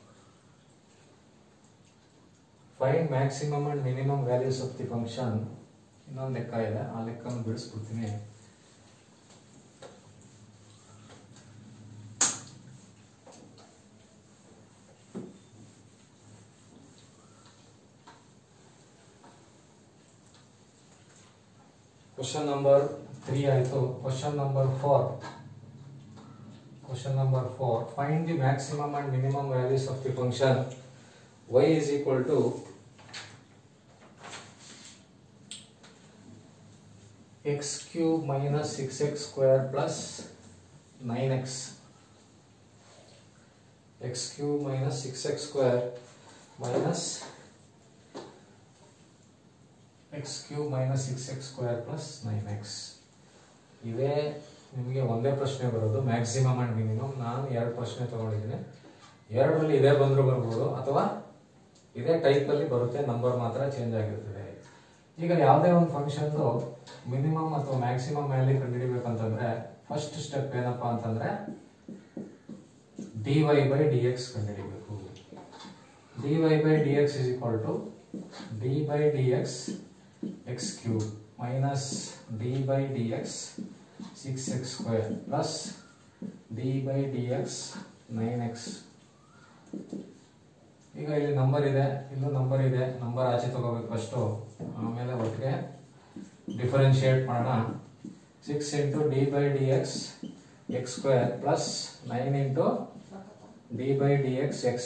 find maximum and minimum values of the function ಇನ್ನೊಂದು ಲೆಕ್ಕ ಇದೆ ಆ ಲೆಕ್ಕನ ಬಿಡಿಸ್ಬಿಡ್ತೀನಿ ಕ್ವಶನ್ ನಂಬರ್ ತ್ರೀ ಆಯಿತು question number four question number four find the maximum and minimum values of the function y is equal to x cube minus 6x square plus 9x x cube minus 6x square minus x cube minus 6x square plus 9x ಇವೇ ನಿಮಗೆ ಒಂದೇ ಪ್ರಶ್ನೆ ಬರೋದು maximum and minimum ನಾನು ಎರಡು ಪ್ರಶ್ನೆ ತಗೊಂಡಿದ್ದೀನಿ ಎರಡರಲ್ಲಿ ಇದೇ ಬಂದರೂ ಬರ್ಬೋದು ಅಥವಾ ಇದೇ ಟೈಪ್ ಅಲ್ಲಿ ಬರುತ್ತೆ ನಂಬರ್ ಮಾತ್ರ ಚೇಂಜ್ ಆಗಿರ್ತದೆ ಈಗ ಯಾವುದೇ ಒಂದು ಫಂಕ್ಷನ್ ಮಿನಿಮಮ್ ಅಥವಾ ಮ್ಯಾಕ್ಸಿಮಮ್ ವ್ಯಾಲ್ಯೂ ಕಂಡುಹಿಡಿಬೇಕಂತಂದ್ರೆ ಫಸ್ಟ್ ಸ್ಟೆಪ್ ಏನಪ್ಪಾ ಅಂತಂದ್ರೆ d y by d x ಕಂಡುಹಿಡಿಬೇಕು d y by d x is equal to d by d x x cube minus d by d x six x square plus d by d x nine x ಈಗ ಇಲ್ಲಿ number ಇದೆ ಇಲ್ಲೂ number ಇದೆ number ಆಚೆ ತಗೋಬೇಕು first ಆಮೇಲೆ ಒಟ್ಟಿಗೆ differentiate ಮಾಡೋಣ six into d by d x x square plus nine into d by d x x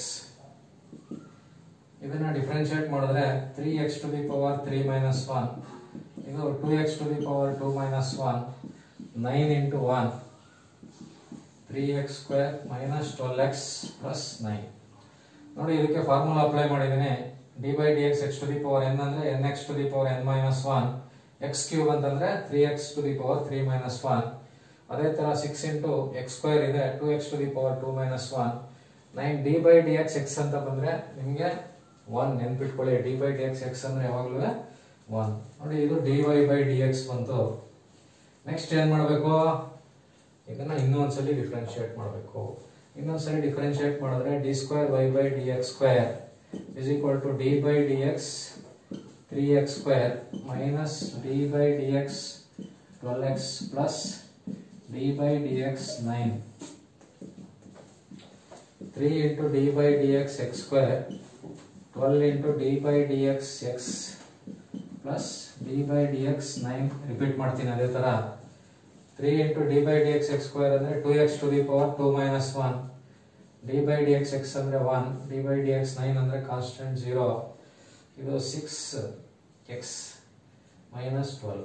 ಇದನ್ನ ಡಿಫರೆನ್ಶಿಯೇಟ್ ಮಾಡಿದ್ರೆ three x to the power three minus one ಇದು two x to the power two minus one nine into one three x square minus twelve x plus nine ನೋಡಿ ಇದಕ್ಕೆ formula apply ಮಾಡಿದ್ದೀನಿ d by d x x to the power n ಅಂದ್ರೆ n x to the power n minus one x cube ಅಂತಂದ್ರೆ three x to the power three minus one ಅದೇ ತರ six into x square ಇದೆ two x to the power two minus one nine d by d x x ಅಂತ ಬಂದ್ರೆ ನಿಮಗೆ one ನೆನ್ಪಿಟ್ಕೊಳ್ಳಿ d by d x x ಅಂದ್ರೆ ಯಾವಾಗಲೂ one ನೋಡಿ ಇದು d y by d x ಬಂತು ನೆಕ್ಸ್ಟ್ ಏನ್ ಮಾಡಬೇಕು ಇದನ್ನ ಇನ್ನೊಂದ್ಸಲಿ ಡಿಫ್ರೆನ್ಶಿಯೇಟ್ ಮಾಡಬೇಕು ಇನ್ನೊಂದ್ಸಲಿ ಡಿಫ್ರೆನ್ಶಿಯೇಟ್ ಮಾಡಿದ್ರೆ d square y by d x square is equal to d by d x three x square minus d by d x twelve x plus d by d x nine three into d by d x x square twelve into d by d x x plus d by d x nine repeat ಮಾಡ್ತೀನಿ ಅದೇ ಥರ three into d by d x x square ಅಂದರೆ two x to the power two minus one d by d x x ಅಂದರೆ one d by d x nine ಅಂದರೆ constant zero ಇದು six x minus twelve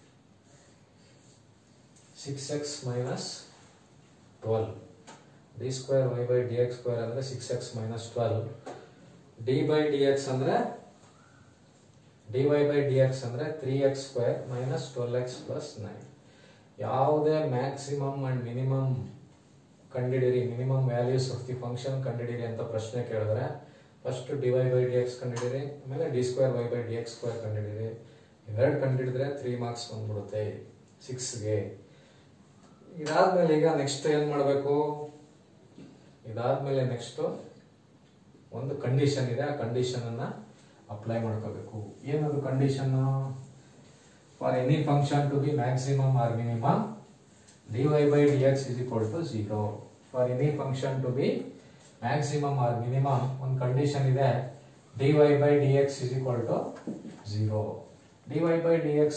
six x minus twelve d square y by d x square ಅಂದರೆ six x minus twelve d by d x ಅಂದರೆ d y by d x ಅಂದರೆ three x square minus twelve x plus nine ಯಾವುದೇ maximum and minimum ಕಂಡಿಡಿರಿ minimum values of the function ಕಂಡಿಡಿರಿ ಅಂತ ಪ್ರಶ್ನೆ ಕೇಳಿದ್ರೆ first d y by d x ಕಂಡಿಡಿರಿ ಆಮೇಲೆ d square y by d x square ಕಂಡಿಡಿರಿ ಇವೆರಡು ಕಂಡಿಡಿದ್ರೆ ತ್ರೀ ಮಾರ್ಕ್ಸ್ ಬಂದ್ಬಿಡುತ್ತೆ ಸಿಕ್ಸ್ಗೆ ಇದಾದ್ಮೇಲೆ ಈಗ ನೆಕ್ಸ್ಟ್ ಏನ್ ಮಾಡಬೇಕು ಇದಾದ್ಮೇಲೆ ನೆಕ್ಸ್ಟ್ ಒಂದು ಕಂಡೀಷನ್ ಇದೆ ಆ ಕಂಡೀಷನ್ ಅನ್ನ ಅಪ್ಲೈ ಮಾಡ್ಕೋಬೇಕು ಏನದು condition for any function to be maximum or minimum dy by dx is equal to 0 for any function to be maximum or minimum ಒಂದು ಕಂಡೀಷನ್ ಇದೆ dy by dx is equal to 0 dy by dx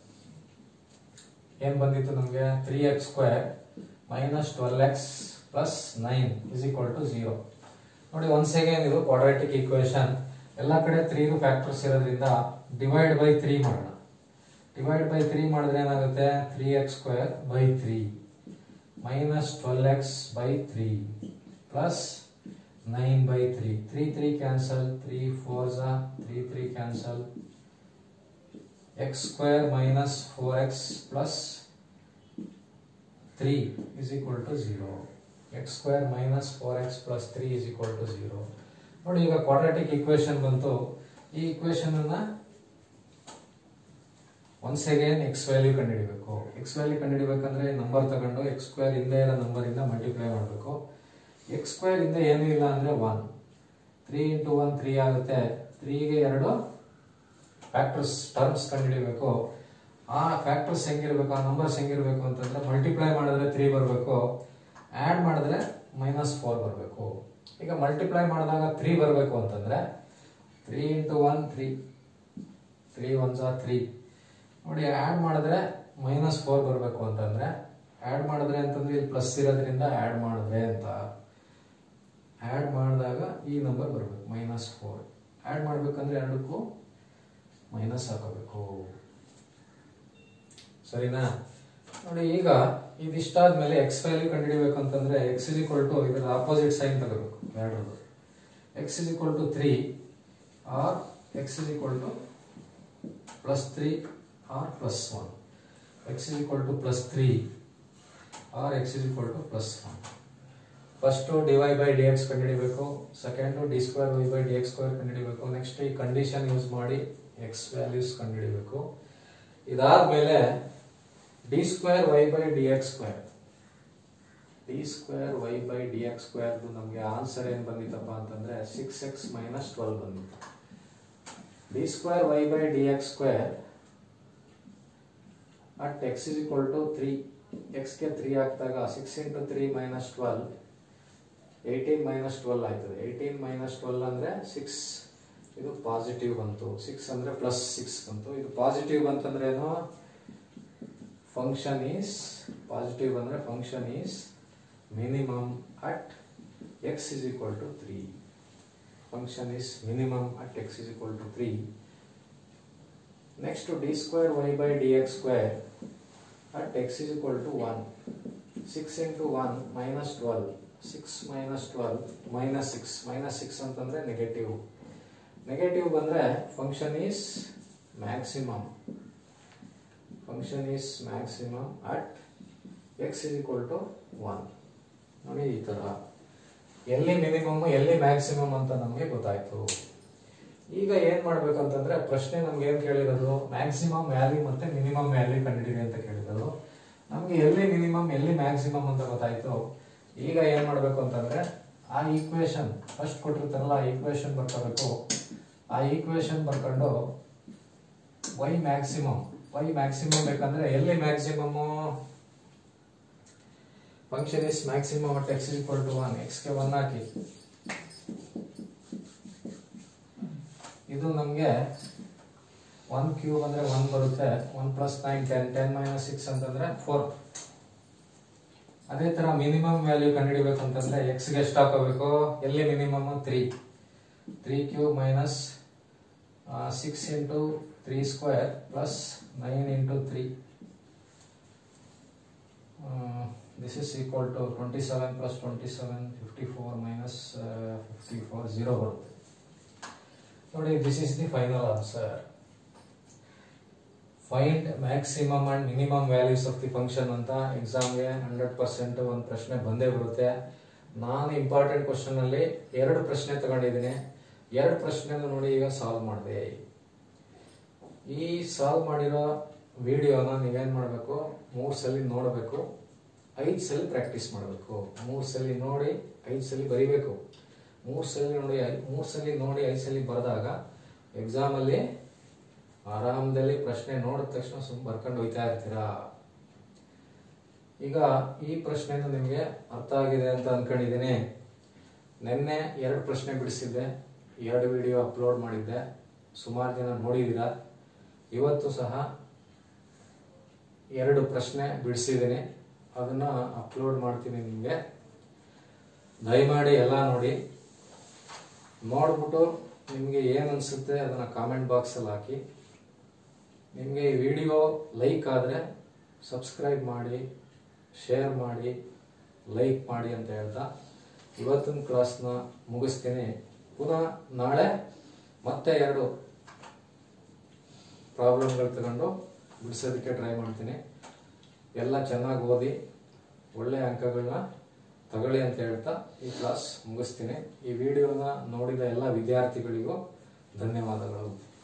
ಏನ್ ಬಂದಿತ್ತು ನಮಗೆ three x square minus twelve x plus nine is equal to zero ನೋಡಿ once again ಇದು quadratic equation ಎಲ್ಲ ಕಡೆ three factors ಇರೋದ್ರಿಂದ ಡಿವೈಡ್ ಬೈ ತ್ರೀ ಮಾಡೋಣ ಡಿವೈಡ್ ಬೈ ತ್ರೀ ಮಾಡಿದ್ರೆ ಏನಾಗುತ್ತೆ three x square by three minus twelve x by three plus nine by three three three cancel three four ಝಾ three three cancel x square minus four x plus three is equal to zero X square minus four x plus three is equal to zero ನೋಡಿ ಈಗ quadratic equation ಬಂತು ಈ equation ಅನ್ನ once again x value ಕಂಡುಹಿಡಿಬೇಕು x value ಕಂಡುಹಿಡಿಬೇಕಂದ್ರೆ number ತಗೊಂಡು x square ಹಿಂದೆ ಇರೋ ನಂಬರ್ ಇಂದ ಮಲ್ಟಿಪ್ಲೈ ಮಾಡಬೇಕು ಎಕ್ಸ್ ಸ್ಕ್ವೇರ್ ಇಂದ ಏನೂ ಇಲ್ಲ ಅಂದ್ರೆ one three into one three ಆಗುತ್ತೆ ತ್ರೀಗೆ ಎರಡು ಫ್ಯಾಕ್ಟರ್ಸ್ ಟರ್ಮ್ಸ್ ಕಂಡುಹಿಡಿಬೇಕು ಆ ಫ್ಯಾಕ್ಟರ್ಸ್ ಹೆಂಗಿರ್ಬೇಕು ಆ ನಂಬರ್ಸ್ ಹೆಂಗಿರ್ಬೇಕು ಅಂತಂದ್ರೆ ಮಲ್ಟಿಪ್ಲೈ ಮಾಡಿದ್ರೆ ತ್ರೀ ಬರಬೇಕು ಆ್ಯಡ್ ಮಾಡಿದ್ರೆ ಮೈನಸ್ ಫೋರ್ ಬರಬೇಕು ಈಗ ಮಲ್ಟಿಪ್ಲೈ ಮಾಡಿದಾಗ ತ್ರೀ ಬರಬೇಕು ಅಂತಂದ್ರೆ three into one three three one ಜಾ ತ್ರೀ ನೋಡಿ ಆ್ಯಡ್ ಮಾಡಿದ್ರೆ ಮೈನಸ್ ಫೋರ್ ಬರಬೇಕು ಅಂತಂದ್ರೆ ಆ್ಯಡ್ ಮಾಡಿದ್ರೆ ಅಂತಂದ್ರೆ ಇಲ್ಲಿ ಪ್ಲಸ್ ಇರೋದ್ರಿಂದ ಆ್ಯಡ್ ಮಾಡಿದ್ರೆ ಅಂತ ಆ್ಯಡ್ ಮಾಡಿದಾಗ ಈ ನಂಬರ್ ಬರಬೇಕು ಮೈನಸ್ ಫೋರ್ ಆ್ಯಡ್ ಮಾಡ್ಬೇಕಂದ್ರೆ ಎರಡಕ್ಕೂ ಮೈನಸ್ ಹಾಕೋಬೇಕು ಸರಿನಾ ನೋಡಿ ಈಗ ಇದಿಷ್ಟಾದ್ಮೇಲೆ ಎಕ್ಸ್ ವ್ಯಾಲ್ಯೂ ಕಂಡುಹಿಡಿಬೇಕು ಅಂತಂದ್ರೆ ಎಕ್ಸ್ ಇಸ್ ಈಕ್ವಲ್ ಟು ಇದರ ಆಪೋಸಿಟ್ ಸೈನ್ ತಗೋಬೇಕು ಎರಡರದ್ದು x is equal to three or x is equal to plus three or plus one x is equal to plus three or x is equal to plus one first d y by d x ಕಂಡುಹಿಡಿಬೇಕು second d square y by d x square ಕಂಡುಹಿಡಿಬೇಕು next ಈ condition use ಮಾಡಿ x values ಕಂಡುಹಿಡಿಬೇಕು ಇದಾದ್ಮೇಲೆ d square y by d x square d square y by d x square ನಮಗೆ answer ಏನ್ ಬಂದಿತ್ತಪ್ಪ ಅಂತಂದ್ರೆ ಸಿಕ್ಸ್ ಎಕ್ಸ್ ಮೈನಸ್ ಟ್ವೆಲ್ ಬಂದಿತ್ತು d square y by d x square at x is equal to three ಎಕ್ಸ್ಗೆ three ಹಾಕಿದಾಗ six into three minus twelve eighteen minus twelve ಆಯ್ತದೆ eighteen minus twelve ಅಂದ್ರೆ six ಇದು positive ಬಂತು six ಅಂದ್ರೆ plus six ಬಂತು ಇದು ಪಾಸಿಟಿವ್ ಬಂತಂದ್ರೆ ಏನು ಫಂಕ್ಷನ್ ಈಸ್ ಪಾಸಿಟಿವ್ ಅಂದ್ರೆ function is minimum at x is equal to three function is minimum at x is equal to three next d square y by d x square at x is equal to one six into one minus twelve six minus twelve minus six minus six ಅಂತಂದ್ರೆ negative negative ಬಂದ್ರೆ function is maximum function is maximum at x is equal to one ನೋಡಿ ಈ ತರ ಎಲ್ಲಿ minimum ಎಲ್ಲಿ maximum ಅಂತ ನಮಗೆ ಗೊತ್ತಾಯ್ತು ಈಗ ಏನ್ ಮಾಡ್ಬೇಕಂತಂದ್ರೆ ಪ್ರಶ್ನೆ ನಮ್ಗೆ ಏನ್ ಕೇಳಿರೋದು ಮ್ಯಾಕ್ಸಿಮಮ್ ವ್ಯಾಲ್ಯೂ ಮತ್ತೆ ಮಿನಿಮಮ್ ವ್ಯಾಲ್ಯೂ ಕಂಡಿಡಿರಿ ಅಂತ ಕೇಳಿರೋದು ನಮ್ಗೆ ಎಲ್ಲಿ ಮಿನಿಮಮ್ ಎಲ್ಲಿ ಮ್ಯಾಕ್ಸಿಮಮ್ ಅಂತ ಗೊತ್ತಾಯ್ತು ಈಗ ಏನ್ ಮಾಡ್ಬೇಕು ಅಂತಂದ್ರೆ ಆ ಈಕ್ವೇಶನ್ ಫಸ್ಟ್ ಕೊಟ್ಟಿರ್ತಾರಲ್ಲ ಆ ಈಕ್ವೇಶನ್ ಬರ್ಕೋಬೇಕು ಆ ಈಕ್ವೇಶನ್ ಬರ್ಕೊಂಡು ವೈ ಮ್ಯಾಕ್ಸಿಮಮ್ ವೈ ಮ್ಯಾಕ್ಸಿಮಮ್ ಬೇಕಂದ್ರೆ ಎಲ್ಲಿ maximum function is maximum at x equal to one ಎಕ್ಸ್ಗೆ ಒನ್ ಹಾಕಿ ಇದು ನಮಗೆ ಒನ್ ಕ್ಯೂಬ್ ಅಂದರೆ ಒನ್ ಬರುತ್ತೆ one plus nine ten ten minus six ಅಂತಂದರೆ ಫೋರ್ ಅದೇ ಥರ ಮಿನಿಮಮ್ ವ್ಯಾಲ್ಯೂ ಕಂಡುಹಿಡಿಬೇಕು ಅಂತಂದರೆ ಎಕ್ಸ್ಗೆ ಎಷ್ಟು ಹಾಕೋಬೇಕು ಎಲ್ಲಿ minimum three three cube minus six into three square plus nine into three this is equal to twenty seven plus twenty seven fifty four minus fifty four zero ಬರುತ್ತೆ ನೋಡಿ this is the final answer find maximum and minimum values of the function ಅಂತ ಎಕ್ಸಾಮ್ಗೆ hundred percent ಒಂದು ಪ್ರಶ್ನೆ ಬಂದೇ ಬರುತ್ತೆ ನಾನು important question ಅಲ್ಲಿ ಎರಡು ಪ್ರಶ್ನೆ ತಗೊಂಡಿದ್ದೀನಿ ಎರಡು ಪ್ರಶ್ನೆ ನೋಡಿ ಈಗ ಸಾಲ್ವ್ ಮಾಡಿದೆ ಈ ಸಾಲ್ವ್ ಮಾಡಿರೋ ವಿಡಿಯೋನ ನೀವೇನ್ ಮಾಡಬೇಕು ಮೂರು ಸಲ ನೋಡಬೇಕು ಐದು ಸಲ ಪ್ರಾಕ್ಟೀಸ್ ಮಾಡಬೇಕು ಮೂರು ಸಲ ನೋಡಿ ಐದು ಸಲ ಬರಿಬೇಕು ಮೂರು ಸಲ ನೋಡಿ ಮೂರು ಸಲ ನೋಡಿ ಐದು ಸಲ ಬರೆದಾಗ ಎಕ್ಸಾಮಲ್ಲಿ ಆರಾಮದಲ್ಲಿ ಪ್ರಶ್ನೆ ನೋಡಿದ ತಕ್ಷಣ ಸುಮ್ಮನೆ ಬರ್ಕೊಂಡು ಹೋಯ್ತಾ ಇರ್ತೀರಾ ಈಗ ಈ ಪ್ರಶ್ನೆನೂ ನಿಮಗೆ ಅರ್ಥ ಆಗಿದೆ ಅಂತ ಅನ್ಕೊಂಡಿದ್ದೀನಿ ನಿನ್ನೆ ಎರಡು ಪ್ರಶ್ನೆ ಬಿಡಿಸಿದ್ದೆ ಎರಡು ವಿಡಿಯೋ ಅಪ್ಲೋಡ್ ಮಾಡಿದ್ದೆ ಸುಮಾರು ಜನ ನೋಡಿದ್ದೀರಾ ಇವತ್ತು ಸಹ ಎರಡು ಪ್ರಶ್ನೆ ಬಿಡಿಸಿದ್ದೀನಿ ಅದನ್ನ ಅಪ್ಲೋಡ್ ಮಾಡ್ತೀನಿ ನಿಮಗೆ ದಯಮಾಡಿ ಎಲ್ಲ ನೋಡಿ ನೋಡ್ಬಿಟ್ಟು ನಿಮಗೆ ಏನು ಅನಿಸುತ್ತೆ ಅದನ್ನು ಕಾಮೆಂಟ್ ಬಾಕ್ಸಲ್ಲಿ ಹಾಕಿ ನಿಮಗೆ ಈ ವಿಡಿಯೋ ಲೈಕ್ ಆದರೆ ಸಬ್ಸ್ಕ್ರೈಬ್ ಮಾಡಿ ಶೇರ್ ಮಾಡಿ ಲೈಕ್ ಮಾಡಿ ಅಂತ ಹೇಳ್ತಾ ಇವತ್ತಿನ ಕ್ಲಾಸ್ನ ಮುಗಿಸ್ತೀನಿ ಪುನಃ ನಾಳೆ ಮತ್ತೆ ಎರಡು ಪ್ರಾಬ್ಲಮ್ಗಳು ತಗೊಂಡು ಬಿಡಿಸೋದಕ್ಕೆ ಟ್ರೈ ಮಾಡ್ತೀನಿ ಎಲ್ಲ ಚೆನ್ನಾಗಿ ಓದಿ ಒಳ್ಳೆಯ ಅಂಕಗಳನ್ನ ತಗೊಳ್ಳಿ ಅಂತ ಹೇಳ್ತಾ ಈ ಕ್ಲಾಸ್ ಮುಗಿಸ್ತೀನಿ ಈ ವಿಡಿಯೋನ ನೋಡಿದ ಎಲ್ಲ ವಿದ್ಯಾರ್ಥಿಗಳಿಗೂ ಧನ್ಯವಾದಗಳು